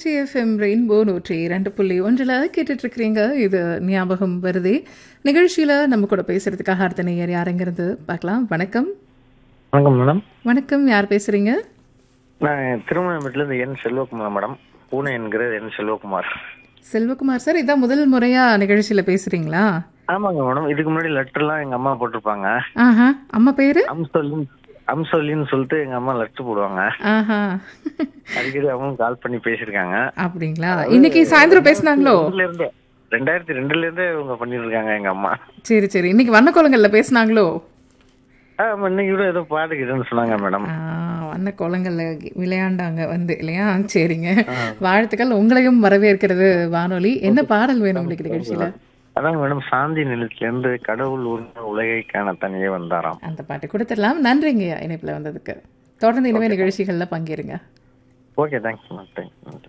Trichy FM rainbow நூற்றி இரண்டு புள்ளி ஒன்றில் கேட்டுட்டு இருக்கிறீங்க இது ஞாபகம் வருதே நிகழ்ச்சியில் நம்ம கூட பேசுறதுக்காக அடுத்த நேயர் யாருங்கிறது பார்க்கலாம் வணக்கம் வணக்கம் மேடம் வணக்கம் யார் பேசுறீங்க நான் திருமணமேட்டிலேருந்து என் செல்வகுமார் மேடம் பூனே என்கிற என் செல்வகுமார் செல்வகுமார் சார் இதான் முதல் முறையா நிகழ்ச்சியில் பேசுறீங்களா ஆமாங்க மேடம் இதுக்கு முன்னாடி லெட்டர்லாம் எங்க அம்மா போட்டிருப்பாங்க ஆஹா அம்மா பேரு அம்சொல்லின் அம்சொல்லின்னு சொல்லிட்டு எங்க அம்மா லெட்டர் போடுவாங்க ஆஹா அடிக்கடி அவங்க கால் பண்ணி பேசியிருக்காங்க அப்படிங்களா இன்னைக்கு சாயந்தரம் பேசுனாங்களோ ரெண்டுல இருந்தே ரெண்டாயிரத்தி ரெண்டுல இருந்தே இவங்க பண்ணிட்டு இருக்காங்க எங்க அம்மா சரி சரி இன்னைக்கு வண்ணக்கோலங்கள்ல பேசுனாங்களோ ஆமா இன்னைக்கு கூட ஏதோ பாடுகிறேன்னு சொன்னாங்க மேடம் ஆ, வண்ண கோலங்கள்ல விளையாண்டாங்க வந்து இல்லையா சரிங்க வாழ்த்துக்கள் உங்களையும் வரவேற்கிறது வானொலி என்ன பாடல் வேணும் உங்களுக்கு நிகழ்ச்சியில அதான் மேடம் சாந்தி நிலத்துல இருந்து கடவுள் உருவ உலகை காண தனியே வந்தாராம் அந்த பாட்டு கொடுத்துடலாம் நன்றிங்க இணைப்புல வந்ததுக்கு தொடர்ந்து இனிமே நிகழ்ச்சிகள்ல பங்கேறுங்க ஓகே தேங்க்ஸ் மேம் தேங்க்ஸ்